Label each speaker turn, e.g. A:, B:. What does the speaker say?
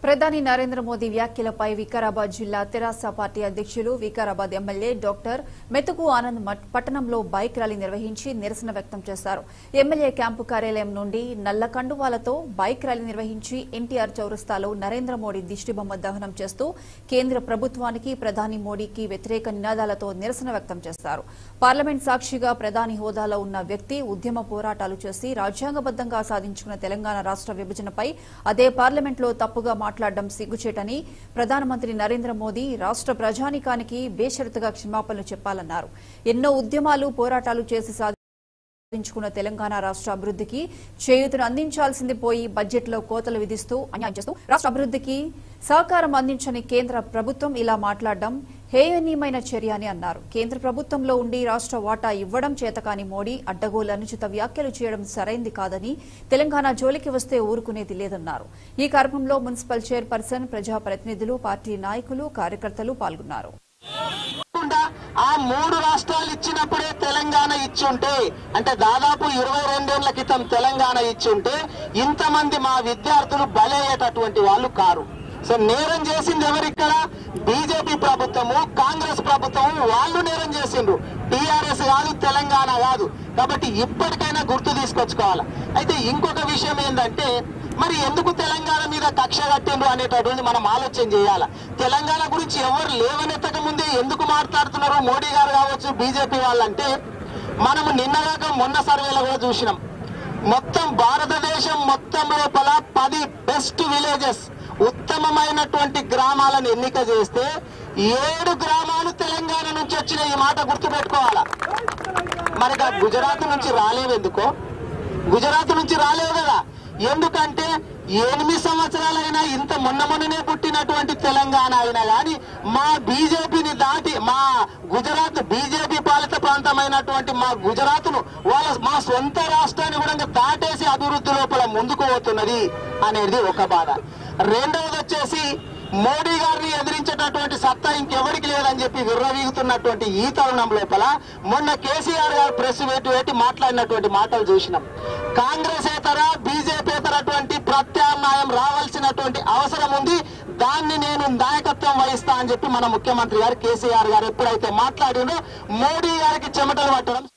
A: ప్రధాని నరేంద్ర మోదీ వ్యాఖ్యలపై వికారాబాద్ జిల్లా తెరాస పార్టీ అధ్యక్షులు వికారాబాద్ ఎమ్మెల్యే డాక్టర్ మెతుకు ఆనంద్ మట్- పట్టణంలో బైక్ ర్యాలీ నిర్వహించి నిరసన వ్యక్తం చేశారు ఎమ్మెల్యే క్యాంపు కార్యాలయం నుండి నల్ల కండువాలతో బైక్ ర్యాలీ నిర్వహించి ఎన్టీఆర్ చౌరస్తాలో నరేంద్ర మోడీ దిష్టిబొమ్మ దహనం చేస్తూ కేంద్ర ప్రభుత్వానికి ప్రధాని మోడీకి వ్యతిరేక నినాదాలతో నిరసన వ్యక్తం చేశారు పార్లమెంట్ సాక్షిగా ప్రధాని హోదాలో ఉన్న వ్యక్తి ఉద్యమ పోరాటాలు చేసి రాజ్యాంగబద్దంగా సాధించుకున్న తెలంగాణ రాష్ట్ర విభజనపై అదే పార్లమెంట్లో తప్పుగా మాట్లాడడం సిగ్గుచేటని ప్రధానమంత్రి నరేంద్ర మోదీ రాష్ట్ర ప్రజానికానికి బేషరతుగా క్షమాపణలు చెప్పాలన్నారు ఎన్నో ఉద్యమాలు పోరాటాలు చేసి సాధించుకున్న తెలంగాణ రాష్ట్ర అభివృద్ధికి చేయూతను అందించాల్సింది పోయి బడ్జెట్లో కోతలు విధిస్తూ అన్యాయం చేస్తూ రాష్ట్ర అభివృద్ధికి సహకారం అందించని కేంద్ర ప్రభుత్వం ఇలా మాట్లాడడం హేయనీయమైన చర్య అని అన్నారు కేంద్ర ప్రభుత్వంలో ఉండి రాష్ట్ర వాటా ఇవ్వడం చేతకాని మోడీ అడ్డగోలు అనుచిత వ్యాఖ్యలు చేయడం సరైంది కాదని తెలంగాణ జోలికి వస్తే ఊరుకునేది లేదన్నారు ఈ కార్యక్రమంలో మున్సిపల్ చైర్పర్సన్ ప్రజాప్రతినిధులు పార్టీ నాయకులు కార్యకర్తలు పాల్గొన్నారు
B: కాకుండా ఆ మూడు రాష్ట్రాలు ఇచ్చినప్పుడే తెలంగాణ ఇచ్చుంటే అంటే దాదాపు ఇరవై రెండేళ్ల క్రితం తెలంగాణ ఇచ్చుంటే ఇంతమంది మా విద్యార్థులు బలయ్యేటటువంటి వాళ్ళు కారు సో నేరం చేసింది ఎవరు ఇక్కడ బీజేపీ ప్రభుత్వము కాంగ్రెస్ ప్రభుత్వము వాళ్ళు నేరం చేసిండ్రు టీఆర్ఎస్ కాదు తెలంగాణ కాదు కాబట్టి ఇప్పటికైనా గుర్తు తీసుకొచ్చుకోవాలి అయితే ఇంకొక విషయం ఏంటంటే మరి ఎందుకు తెలంగాణ మీద కక్ష కట్టిండ్రు అనేటటువంటి మనం ఆలోచన చేయాలి తెలంగాణ గురించి ఎవరు లేవనెత్తక ముందే ఎందుకు మాట్లాడుతున్నారు మోడీ గారు కావచ్చు బీజేపీ వాళ్ళంటే మనము నిన్నగాక మొన్న సర్వేలో కూడా చూసినాం మొత్తం భారతదేశం మొత్తం లోపల పది బెస్ట్ విలేజెస్ ఉత్తమమైనటువంటి గ్రామాలను ఎన్నిక చేస్తే ఏడు గ్రామాలు తెలంగాణ నుంచి వచ్చిన ఈ మాట గుర్తుపెట్టుకోవాలా మరి ఇక గుజరాత్ నుంచి రాలేవు ఎందుకో గుజరాత్ నుంచి రాలేవు కదా ఎందుకంటే ఎనిమిది సంవత్సరాలైనా ఇంత మొన్న మొన్ననే పుట్టినటువంటి తెలంగాణ అయినా కానీ మా బీజేపీని దాటి మా గుజరాత్ బీజేపీ పాలిత ప్రాంతమైనటువంటి మా గుజరాత్ ను వాళ్ళ మా సొంత రాష్ట్రాన్ని కూడా ఇంకా దాటేసి అభివృద్ధి లోపల ముందుకు పోతున్నది అనేది ఒక బాధ రెండవది వచ్చేసి మోడీ గారిని ఎదిరించేటటువంటి సత్తా ఇంకెవరికి లేదని చెప్పి విర్రవీగుతున్నటువంటి ఈ తరుణం లోపల మొన్న కేసీఆర్ గారు ప్రెస్ పెట్టి పెట్టి మాట్లాడినటువంటి మాటలు చూసినాం కాంగ్రెస్ ఏతర బీజేపీతరటువంటి ప్రత్యామ్నాయం రావాల్సినటువంటి అవసరం ఉంది దాన్ని నేను నాయకత్వం వహిస్తా అని చెప్పి మన ముఖ్యమంత్రి గారు కేసీఆర్ గారు ఎప్పుడైతే మాట్లాడిందో మోడీ గారికి చెమటలు పట్టడం